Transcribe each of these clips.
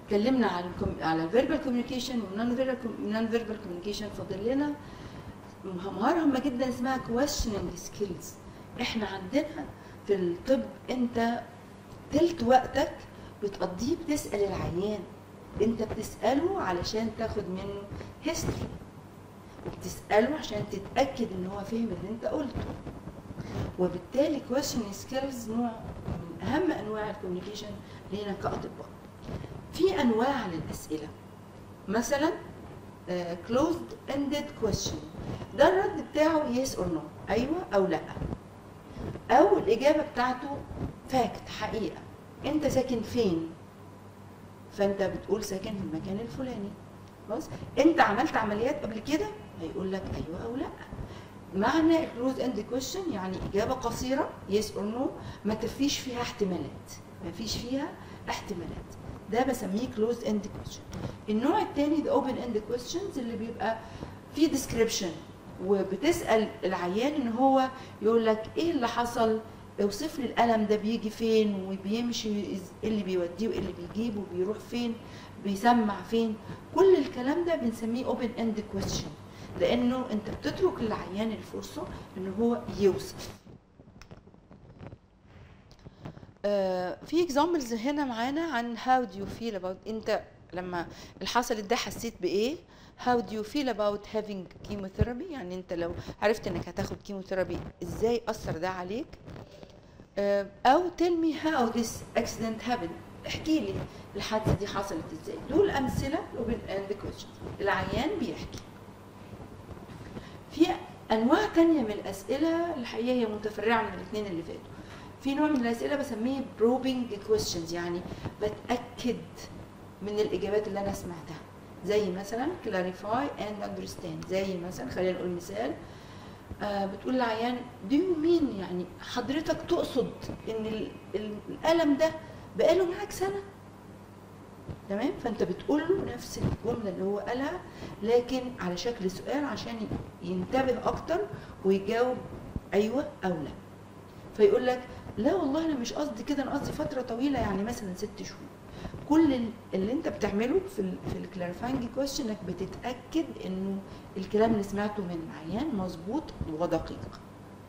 اتكلمنا على الكم... على الفيربال كوميونيكيشن والنون فيربال فيربال كوميونيكيشن فاضل لنا مهارة هامة جدا اسمها questioning سكيلز احنا عندنا في الطب انت تلت وقتك بتقضيه بتسأل العيان انت بتسأله علشان تاخد منه هيستوري وبتسأله عشان تتأكد ان هو فهم اللي انت قلته وبالتالي questioning سكيلز نوع من اهم انواع الكوميونيكيشن لينا كاطباء في انواع للاسئله مثلا آه، closed ended question ده الرد بتاعه yes or no ايوه او لا او الاجابه بتاعته فاكت حقيقه انت ساكن فين فانت بتقول ساكن في المكان الفلاني خلاص انت عملت عمليات قبل كده هيقول لك ايوه او لا معنى كلوز اند كويشن يعني اجابه قصيره يس اور نو ما تفيش فيها احتمالات ما فيش فيها احتمالات ده بسميه كلوز اند كويشن النوع الثاني ده اوبن اند كويشنز اللي بيبقى فيه ديسكريبشن وبتسال العيان ان هو يقول لك ايه اللي حصل اوصف لي الالم ده بيجي فين وبيمشي ايه اللي بيوديه وايه اللي بيجيبه وبيروح فين بيسمع فين كل الكلام ده بنسميه اوبن اند كويشن لانه انت بتترك للعيان الفرصه ان هو يوصف آه في اكزامبلز هنا معانا عن how do you feel about انت لما الحصلت ده حسيت بايه how do you feel about having chemotherapy يعني انت لو عرفت انك هتاخد كيموثيرابي ازاي اثر ده عليك آه او tell me how this accident happened احكي لي الحادثه دي حصلت ازاي دول امثله open end questions العيان بيحكي في انواع تانية من الاسئله الحقيقه هي متفرعه من الاثنين اللي فاتوا في نوع من الاسئله بسميه probing questions يعني بتاكد من الاجابات اللي انا سمعتها زي مثلا clarify and understand زي مثلا خلينا نقول مثال آه بتقول للعيان do you mean يعني حضرتك تقصد ان ال- ال- الالم ده بقاله معاك سنه تمام فانت بتقول له نفس الجمله اللي هو قالها لكن على شكل سؤال عشان ينتبه اكتر ويجاوب ايوه او لا فيقول لك لا والله انا مش قصدي كده انا قصدي فتره طويله يعني مثلا ست شهور كل ال- اللي انت بتعمله في ال في الكلاريفاينج كويشن انك بتتاكد انه الكلام اللي سمعته من العيان مظبوط ودقيق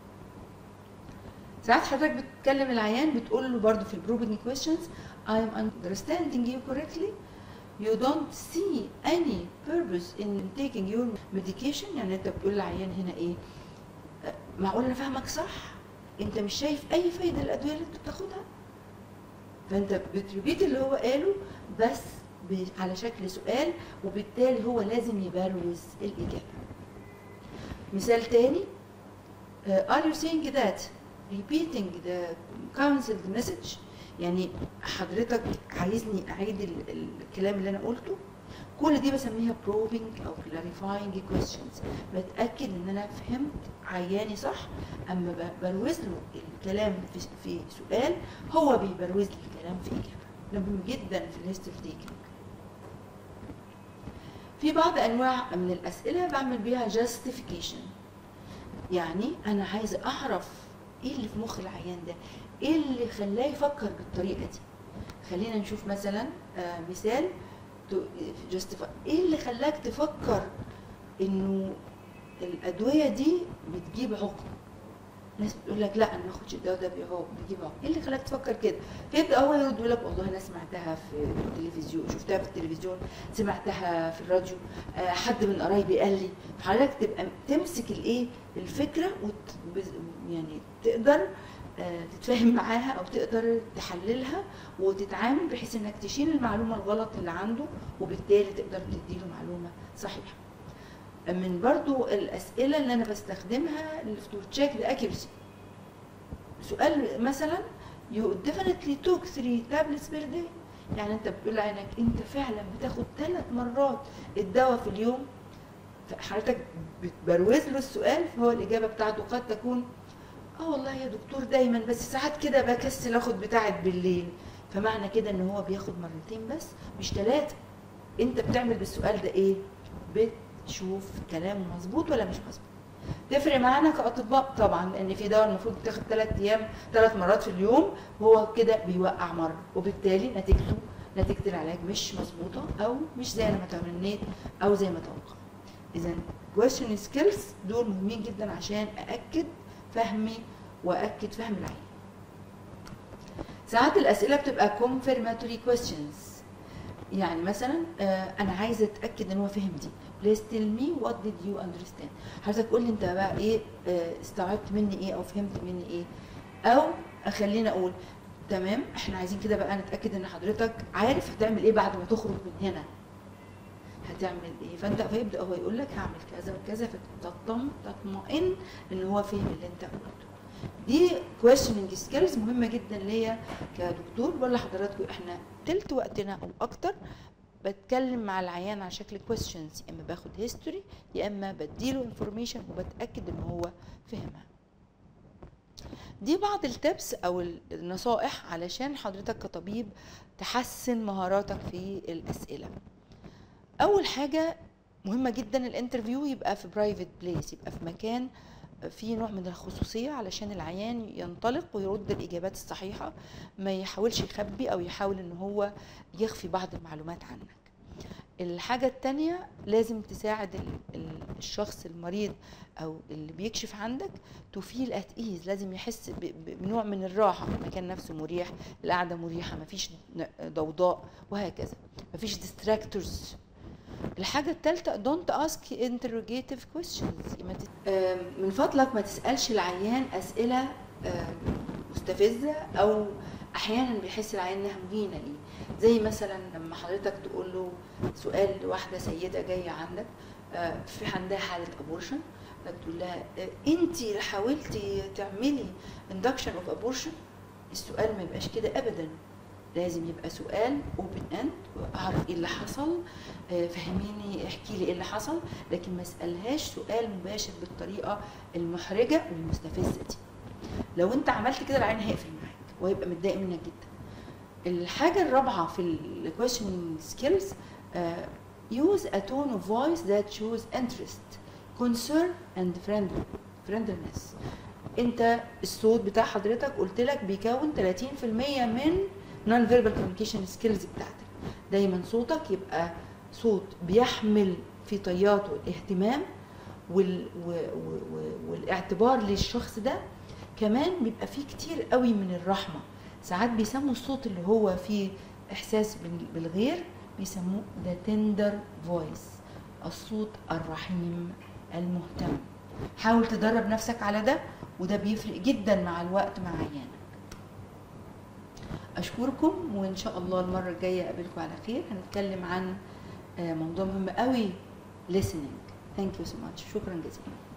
ساعات حضرتك بتكلم العيان بتقول له برضه في البروبنج كويشنز I'm understanding you correctly you don't see any purpose in taking your medication يعني انت بتقول للعيان هنا ايه أه، معقول انا فاهمك صح انت مش شايف اي فايده للادويه اللي انت بتاخدها فانت بتريبيت اللي هو قاله بس ب- على شكل سؤال وبالتالي هو لازم يبروز الاجابه مثال تاني uh, are you saying that repeating the counseled message يعني حضرتك عايزني اعيد ال- ال- الكلام اللي انا قلته كل دي بسميها probing او clarifying questions بتاكد ان انا فهمت عياني صح اما ب- بروز له الكلام في, في سؤال هو بيبروز لي الكلام في اجابه ده مهم جدا في الهيستوري تيكينج في بعض انواع من الاسئله بعمل بيها justification يعني انا عايزه اعرف ايه اللي في مخ العيان ده ايه اللي خلاه يفكر بالطريقه دي خلينا نشوف مثلا آه مثال تو- justify ايه اللي خلاك تفكر انه الادويه دي بتجيب عقم ناس بتقول لك لا انا ما اخدش الدواء ده بيهو بيجيب عقم ايه اللي خلاك تفكر كده فيبدا هو يرد يقول لك والله انا سمعتها في التلفزيون شفتها في التلفزيون سمعتها في الراديو آه، حد من قرايبي قال لي حضرتك تبقى تمسك الايه الفكره وت... بز- يعني تقدر آه، تتفاهم معاها او تقدر تحللها وتتعامل بحيث انك تشيل المعلومه الغلط اللي عنده وبالتالي تقدر تديله معلومه صحيحه من برضو الاسئله اللي انا بستخدمها تو تشيك ذا accuracy سؤال مثلا you definitely took three tablets per day يعني انت بتقول لعينك انت فعلا بتاخد ثلاث مرات الدواء في اليوم فحضرتك بتبروز له السؤال فهو الاجابه بتاعته قد تكون اه والله يا دكتور دايما بس ساعات كده بكسل اخد بتاعه بالليل فمعنى كده ان هو بياخد مرتين بس مش ثلاثه انت بتعمل بالسؤال ده ايه بتشوف كلامه مظبوط ولا مش مظبوط تفرق معانا كاطباء طبعا لان في دواء المفروض تاخد ثلاث ايام ثلاث مرات في اليوم وهو كده بيوقع مره وبالتالي نتيجته نتيجه العلاج مش مظبوطه او مش زي ما تمنيت او زي ما توقع اذا question skills دول مهمين جدا عشان ااكد فهمي واكد فهم العين ساعات الاسئله بتبقى confirmatory questions يعني مثلا آه، انا عايزه اتاكد ان هو فهم دي please tell me what did you understand حضرتك قول لي انت بقى ايه آه، استوعبت مني ايه او فهمت مني ايه او خلينا اقول تمام احنا عايزين كده بقى نتاكد ان حضرتك عارف هتعمل ايه بعد ما تخرج من هنا هتعمل ايه فانت فيبدا هو يقول لك هعمل كذا وكذا فتطمئن تطمئن ان هو فهم اللي انت قلته دي questioning skills مهمه جدا ليا كدكتور بقول لحضراتكم احنا تلت وقتنا او اكتر بتكلم مع العيان على شكل questions يا اما باخد history يا اما بديله information وبتاكد ان هو فهمها دي بعض التبس او النصائح علشان حضرتك كطبيب تحسن مهاراتك في الاسئله اول حاجه مهمه جدا الانترفيو يبقى في برايفت بليس يبقى في مكان فيه نوع من الخصوصيه علشان العيان ينطلق ويرد الاجابات الصحيحه ما يحاولش يخبي او يحاول ان هو يخفي بعض المعلومات عنك الحاجة التانية لازم تساعد ال- ال- الشخص المريض أو اللي بيكشف عندك تفيل ات ايز لازم يحس ب- ب- بنوع من الراحة المكان نفسه مريح القعدة مريحة مفيش ن- ضوضاء وهكذا مفيش distractors الحاجة الثالثة don't ask interrogative questions ما تت- آم، من فضلك ما تسألش العيان أسئلة آم، مستفزة أو أحيانا بيحس العيان إنها مهينة ليه زي مثلا لما حضرتك تقول له سؤال لواحدة سيدة جاية عندك آه، في عندها حالة أبورشن تقول لها أنت اللي حاولتي تعملي induction of abortion السؤال ما يبقاش كده أبدا لازم يبقى سؤال اوبن اند اعرف ايه اللي حصل آه، فهميني احكي لي ايه اللي حصل لكن ما اسالهاش سؤال مباشر بالطريقه المحرجه والمستفزه دي لو انت عملت كده العين هيقفل معاك وهيبقى متضايق منك جدا الحاجه الرابعه في ال questioning skills آه، use a tone of voice that shows interest concern and friendly friendliness انت الصوت بتاع حضرتك قلت لك بيكون 30% من non verbal communication skills بتاعتك دايما صوتك يبقى صوت بيحمل في طياته الاهتمام وال و و و والاعتبار للشخص ده كمان بيبقى فيه كتير قوي من الرحمه ساعات بيسموا الصوت اللي هو فيه احساس بال- بالغير بيسموه the tender voice الصوت الرحيم المهتم حاول تدرب نفسك على ده وده بيفرق جدا مع الوقت مع عيانك اشكركم وان شاء الله المره الجايه اقابلكم على خير هنتكلم عن آه، موضوع مهم قوي listening thank you so much شكرا جزيلا